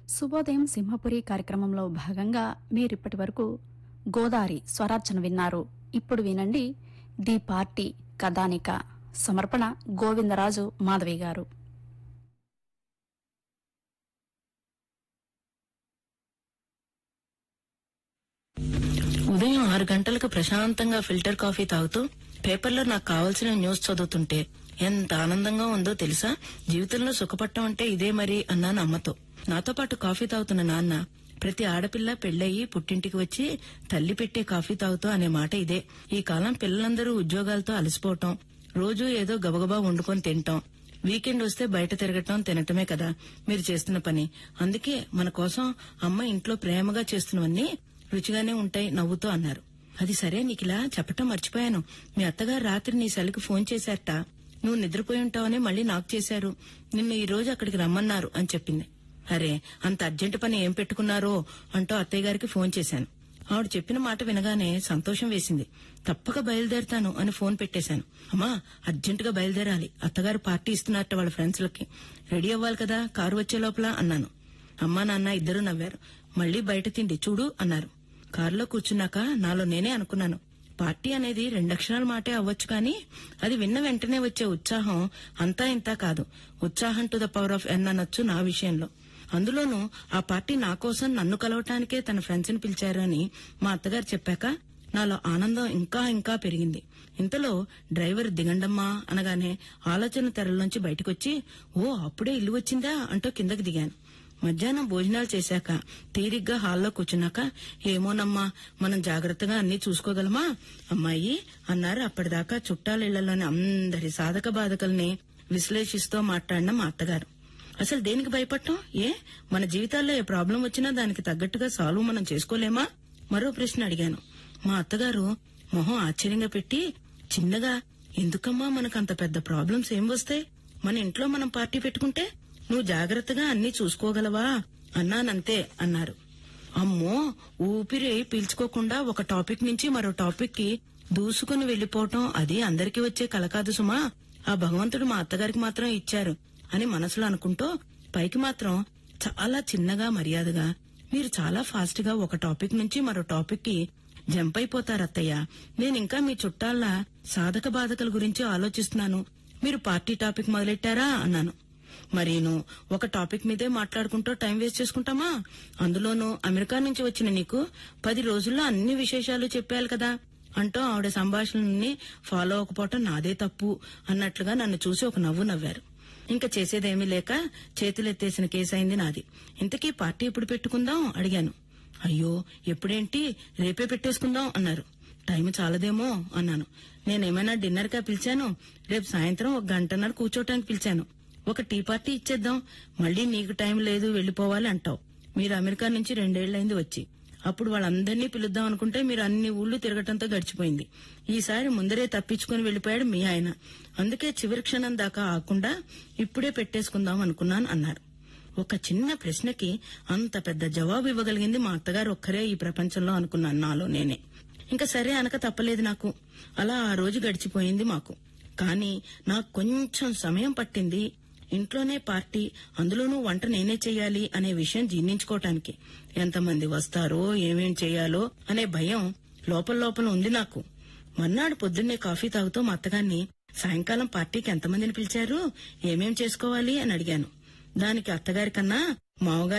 శుభోదయం సింహపురి కార్యక్రమంలో భాగంగా మీరిప్పటి వరకు గోదారి స్వరార్చన విన్నారు ఇప్పుడు వినండి ది పార్టీ కథానిక సమర్పణ గోవిందరాజు మాధవి గారు ఉదయం ఆరు గంటలకు ప్రశాంతంగా ఫిల్టర్ కాఫీ తాగుతూ పేపర్లో నాకు కావాల్సిన న్యూస్ చదువుతుంటే ఎంత ఆనందంగా ఉందో తెలుసా జీవితంలో సుఖపట్టం అంటే ఇదే మరి అన్నాను అమ్మతో నాతో పాటు కాఫీ తాగుతున్న నాన్న ప్రతి ఆడపిల్ల పెళ్ళయి పుట్టింటికి వచ్చి తల్లి పెట్టే కాఫీ తాగుతూ అనే మాట ఇదే ఈ కాలం పిల్లలందరూ ఉద్యోగాలతో అలసిపోవటం రోజూ ఏదో గబగబా వండుకొని తింటాం వీకెండ్ వస్తే బయట తిరగటం తినటమే కదా మీరు చేస్తున్న పని అందుకే మన కోసం అమ్మ ఇంట్లో ప్రేమగా చేస్తున్నవన్నీ రుచిగానే ఉంటాయి నవ్వుతూ అన్నారు అది సరే నీకిలా చెప్పటం మర్చిపోయాను మీ అత్తగారు రాత్రి నీ సెల్కి ఫోన్ చేశారట నువ్వు నిద్రపోయి ఉంటావని మళ్ళీ నాకు చేశారు నిన్ను ఈ రోజు అక్కడికి రమ్మన్నారు అని చెప్పింది అరే అంత అర్జెంట్ పని ఏం పెట్టుకున్నారో అంటూ అత్తయ్య గారికి ఫోన్ చేశాను ఆవిడ చెప్పిన మాట వినగానే సంతోషం వేసింది తప్పక బయలుదేరతాను అని ఫోన్ పెట్టేశాను అమ్మా అర్జెంటుగా బయలుదేరాలి అత్తగారు పార్టీ ఇస్తున్నట్ట వాళ్ళ ఫ్రెండ్స్లకి రెడీ అవ్వాలి కదా కారు వచ్చే లోపల అన్నాను అమ్మా నాన్న ఇద్దరు నవ్వారు మళ్ళీ బయట తిండి చూడు అన్నారు కారులో కూర్చున్నాక నాలో నేనే అనుకున్నాను పార్టీ అనేది రెండక్షరాల మాటే అవ్వచ్చు కానీ అది విన్న వెంటనే వచ్చే ఉత్సాహం అంతా ఇంతా కాదు ఉత్సాహం to the power of N అనొచ్చు నా విషయంలో అందులోనూ ఆ పార్టీ నా కోసం నన్ను కలవటానికే తన ఫ్రెండ్స్ ని పిలిచారు అని మా అత్తగారు చెప్పాక నాలో ఆనందం ఇంకా ఇంకా పెరిగింది ఇంతలో డ్రైవర్ దిగండమ్మా అనగానే ఆలోచన తెరల్లోంచి బయటకొచ్చి ఓ అప్పుడే ఇల్లు వచ్చిందా అంటూ కిందకి దిగాను మధ్యాహ్నం భోజనాలు చేశాక తీరిగ్గా హాల్లో కూర్చున్నాక ఏమోనమ్మా మనం జాగ్రత్తగా అన్ని చూసుకోగలమా అమ్మాయి అన్నారు అప్పటిదాకా చుట్టాలిళ్లలోని అందరి సాధక బాధకల్ని విశ్లేషిస్తూ మాట్లాడిన మా అత్తగారు అసలు దేనికి భయపడటం ఏ మన జీవితాల్లో ఏ ప్రాబ్లం వచ్చినా దానికి తగ్గట్టుగా సాల్వ్ మనం చేసుకోలేమా మరో ప్రశ్న అడిగాను మా అత్తగారు మొహం ఆశ్చర్యంగా పెట్టి చిన్నగా ఎందుకమ్మా మనకు అంత పెద్ద ప్రాబ్లమ్స్ ఏం వస్తాయి మన ఇంట్లో మనం పార్టీ పెట్టుకుంటే నువ్వు జాగ్రత్తగా అన్ని చూసుకోగలవా అన్నానంతే అన్నారు అమ్మో ఊపిరి పీల్చుకోకుండా ఒక టాపిక్ నుంచి మరో టాపిక్ కి దూసుకుని వెళ్లిపోవటం అది అందరికీ వచ్చే కల కాదు సుమా ఆ భగవంతుడు మా అత్తగారికి మాత్రం ఇచ్చారు అని మనసులో అనుకుంటూ పైకి మాత్రం చాలా చిన్నగా మర్యాదగా మీరు చాలా ఫాస్ట్ గా ఒక టాపిక్ నుంచి మరో టాపిక్ కి జంప్ అయిపోతారు అత్తయ్య నేనింకా మీ చుట్టాల సాధక బాధకల గురించి ఆలోచిస్తున్నాను మీరు పార్టీ టాపిక్ మొదలెట్టారా అన్నాను మరీను ఒక టాపిక్ మీదే మాట్లాడుకుంటూ టైం వేస్ట్ చేసుకుంటామా అందులోనూ అమెరికా నుంచి వచ్చిన నీకు పది రోజుల్లో అన్ని విశేషాలు చెప్పాలి కదా అంటూ ఆవిడ సంభాషణని ఫాలో అవ్వకపోవటం నాదే తప్పు అన్నట్లుగా నన్ను చూసి ఒక నవ్వు నవ్వారు ఇంకా చేసేదేమీ లేక చేతులెత్తేసిన కేసు అయింది నాది ఇంతకీ పార్టీ ఎప్పుడు పెట్టుకుందాం అడిగాను అయ్యో ఎప్పుడేంటి రేపే పెట్టేసుకుందాం అన్నారు టైం చాలదేమో అన్నాను నేనేమైనా డిన్నర్ గా పిలిచాను రేపు సాయంత్రం ఒక గంటన్నర కూర్చోటానికి పిలిచాను ఒక టీ పార్టీ ఇచ్చేద్దాం మళ్ళీ నీకు టైం లేదు వెళ్లిపోవాలి అంటావు మీరు అమెరికా నుంచి రెండేళ్లైంది వచ్చి అప్పుడు వాళ్ళందరినీ పిలుద్దాం అనుకుంటే మీరు అన్ని ఊళ్ళు తిరగటంతో గడిచిపోయింది ఈసారి ముందరే తప్పించుకుని వెళ్లిపోయాడు మీ ఆయన అందుకే చివరి క్షణం దాకా ఆకుండా ఇప్పుడే పెట్టేసుకుందాం అనుకున్నాను అన్నారు ఒక చిన్న ప్రశ్నకి అంత పెద్ద జవాబు ఇవ్వగలిగింది మా అత్తగారు ఒక్కరే ఈ ప్రపంచంలో అనుకున్నాను నాలో నేనే ఇంకా సరే అనక తప్పలేదు నాకు అలా ఆ రోజు గడిచిపోయింది మాకు కానీ నాకు కొంచెం సమయం పట్టింది ఇంట్లోనే పార్టీ అందులోనూ వంట నేనే చేయాలి అనే విషయం జీర్ణించుకోవటానికి ఎంతమంది వస్తారో ఏమేం చేయాలో అనే భయం లోపల లోపల ఉంది నాకు మర్నాడు పొద్దున్నే కాఫీ తాగుతూ మా అత్తగారిని సాయంకాలం పార్టీకి ఎంతమందిని పిలిచారు ఏమేం చేసుకోవాలి అని అడిగాను దానికి అత్తగారి కన్నా మామగారు